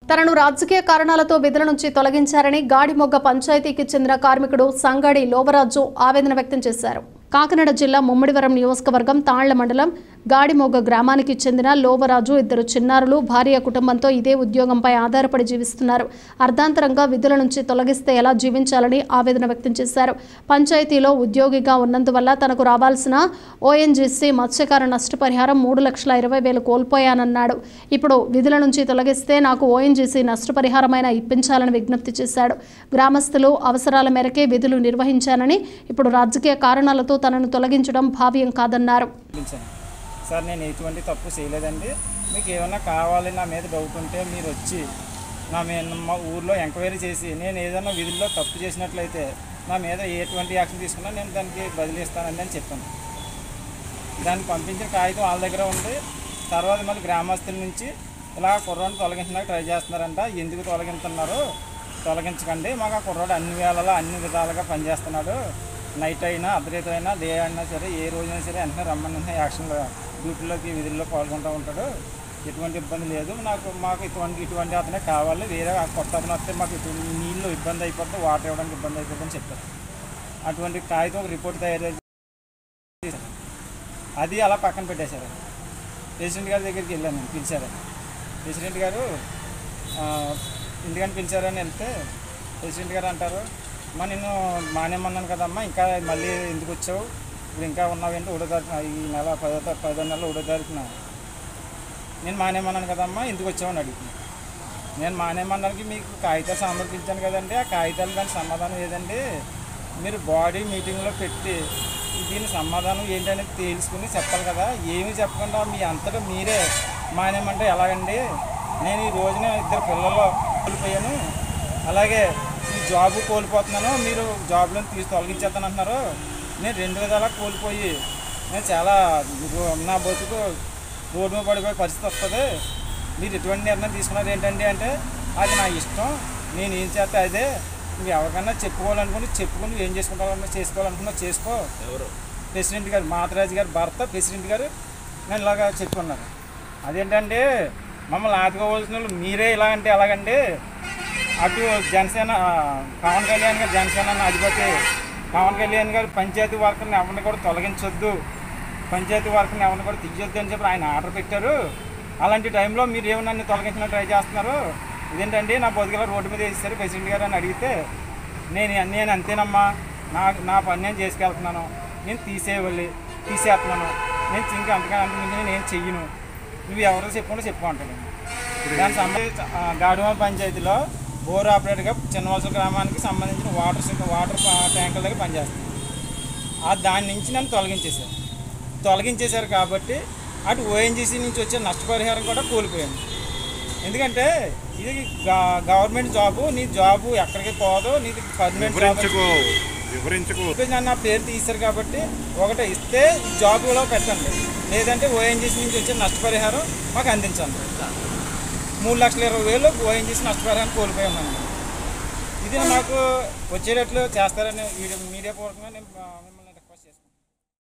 తనను రాజకీయ కారణాలతో విధుల నుంచి తొలగించారని గాడిమొగ్గ పంచాయతీకి చెందిన కార్మికుడు సంగడి లోబరాజు ఆవేదన వ్యక్తం చేశారు కాకినాడ జిల్లా ముమ్మిడివరం నియోజకవర్గం తాళ్ల మండలం గాడిమొగ్గ గ్రామానికి చెందిన లోబరాజు ఇద్దరు చిన్నారులు భార్య కుటుంబంతో ఇదే ఉద్యోగంపై ఆధారపడి జీవిస్తున్నారు అర్ధాంతరంగా విధుల నుంచి తొలగిస్తే ఎలా జీవించాలని ఆవేదన వ్యక్తం చేశారు పంచాయతీలో ఉద్యోగిగా ఉన్నందువల్ల తనకు రావాల్సిన ఓఎన్జీసీ మత్స్యకార నష్టపరిహారం మూడు లక్షల ఇరవై వేలు కోల్పోయానన్నాడు ఇప్పుడు విధుల నుంచి తొలగిస్తే నాకు ఓఎన్జీసీ నష్టపరిహారమైన ఇప్పించాలని విజ్ఞప్తి చేశాడు గ్రామస్తులు అవసరాల మేరకే విధులు నిర్వహించానని ఇప్పుడు రాజకీయ కారణాలతో తనను తొలగించడం భావ్యం కాదన్నారు పిలిచాను సార్ నేను ఎటువంటి తప్పు చేయలేదండి మీకు ఏమైనా కావాలి నా మీద డౌట్ ఉంటే మీరు వచ్చి నా మీద మా ఊర్లో ఎంక్వైరీ చేసి నేను ఏదైనా విధుల్లో తప్పు చేసినట్లయితే నా మీద ఎటువంటి యాక్షన్ తీసుకున్నా నేను దానికి బదిలిస్తానండి అని చెప్పాను దాన్ని పంపించిన కాగితం వాళ్ళ దగ్గర ఉంది తర్వాత మళ్ళీ గ్రామస్తుల నుంచి ఇలా కుర్రాడిని తొలగించడానికి ట్రై చేస్తున్నారంట ఎందుకు తొలగించున్నారు తొలగించకండి మాకు ఆ కుర్రాడు అన్ని వేళలా అన్ని విధాలుగా పనిచేస్తున్నాడు నైట్ అయినా అర్ధరేత అయినా డే అయినా సరే ఏ రోజైనా సరే వెంటనే రమ్మని వెంటనే యాక్షన్లో డ్యూటీలోకి విధుల్లో పాల్గొంటూ ఉంటాడు ఎటువంటి ఇబ్బంది లేదు నాకు మాకు ఇటువంటి ఇటువంటి అతనే కావాలి వేరే ఆ కొత్త అతను వస్తే మాకు ఇటువంటి నీళ్ళు ఇబ్బంది అయిపోతుంది వాటర్ ఇవ్వడానికి ఇబ్బంది అయిపోతుంది అని చెప్పారు అటువంటి కాగితం ఒక రిపోర్ట్ తయారు చేసి అది అలా పక్కన పెట్టేశారు ప్రెసిడెంట్ గారి దగ్గరికి వెళ్ళాను నేను పిలిచారు ప్రెసిడెంట్ గారు ఆ, ఎందుకని పిలిచారని వెళ్తే ప్రెసిడెంట్ గారు అంటారు మా నిన్ను మానేమన్నాను కదమ్మా ఇంకా మళ్ళీ ఎందుకు వచ్చావు ఇప్పుడు ఇంకా ఉన్నావేంటి ఒకటో తారీఖున ఈ నెల పదో తా- పదో నెల ఒకటో తారీఖున నేను మానేమన్నాను కదమ్మా ఎందుకు వచ్చావని అడిగింది నేను మానేమన్నానికి మీకు కాగితాలు సమర్పించాను కదండి ఆ కాగితాలు దానికి సమాధానం ఏదండి మీరు బాడీ మీటింగ్లో పెట్టి దీని సమాధానం ఏంటనేది తెలుసుకుని చెప్పాలి కదా ఏమి చెప్పకుండా మీ అంతటా మీరే మానేమంటే ఎలాగండి నేను ఈ రోజున ఇద్దరు పిల్లలు కోల్పోయాను అలాగే ఈ జాబ్ కోల్పోతున్నాను మీరు జాబ్లో తీసి తొలగించేస్తాను అంటున్నారు నేను రెండు విధాలా కోల్పోయి నేను చాలా రో- నా బతుకు రోడ్డు మీద పడిపోయే పరిస్థితి వస్తుంది మీరు ఎటువంటి నిర్ణయం తీసుకున్నారు ఏంటండి అంటే అది నా ఇష్టం నేను ఏం చేస్తే అదే నువ్వు ఎవరికన్నా చెప్పుకోవాలనుకుని చెప్పుకుని ఏం చేసుకుంటావన్నా చేసుకోవాలనుకున్నా చేసుకో ప్రెసిడెంట్ గారు మాతరాజు గారు భర్త ప్రెసిడెంట్ గారు నేను ఇలాగా చెప్పుకున్నారు అదేంటంటే మమ్మల్ని ఆదుకోవాల్సిన వాళ్ళు మీరే ఇలా అంటే ఎలాగండి అటు జనసేన ఆ, పవన్ కళ్యాణ్ గారు జనసేన అన్న అధిపతి పవన్ కళ్యాణ్ గారు పంచాయతీ వర్కర్ని ఎవరిని కూడా తొలగించొద్దు పంచాయతీ వర్కర్ని ఎవరిని కూడా తీయొద్దు అని చెప్పి ఆయన ఆర్డర్ పెట్టారు అలాంటి టైంలో మీరు ఏమి నన్ను తొలగించిన ట్రై చేస్తున్నారు ఇదేంటండి నా బతుకుల రోడ్డు మీద వేసేసారు ప్రెసిడెంట్ గారు అని అడిగితే నేను నేను అంతేనమ్మా నా నా పని నేను చేసుకెళ్తున్నాను నేను తీసేయవల్లి తీసేస్తున్నాను నేను ఇంకా అంతగా అంత మించి నేను ఏం చెయ్యను నువ్వు ఎవరో చెప్పుకుంటే చెప్పుకుంటాను దానికి సంబంధించి ఆ, గాడిమ పంచాయతీలో బోర్ ఆపరేటర్గా చిన్నవలస గ్రామానికి సంబంధించిన వాటర్ సిస్టమ్ వాటర్ ప- ట్యాంకుల దగ్గర పనిచేస్తాను ఆ దాని నుంచి నన్ను తొలగించేశారు తొలగించేశారు కాబట్టి అటు ఓఎన్జీసీ నుంచి వచ్చే నష్టపరిహారం కూడా కోల్పోయాను ఎందుకంటే ఇది గా- గవర్నమెంట్ జాబు నీ జాబు ఎక్కడికి పోదు నీది పర్మనెంట్ జాబ్ వివరించుకో వివరించుకో చెప్పేసి నన్ను నా పేరు తీశారు కాబట్టి ఒకటి ఇస్తే జాబ్లో పెట్టండి లేదంటే ఓఎన్జీసీ నుంచి వచ్చే నష్టపరిహారం మాకు అందించండి మూడు లక్షల ఇరవై వేలు ఓఎన్జీసీ నష్టపరిహారం కోల్పోయి ఉన్నాను ఇది నాకు వచ్చేటట్లు చేస్తారని మీడియా మీడియా పూర్వకంగా నేను ఆ,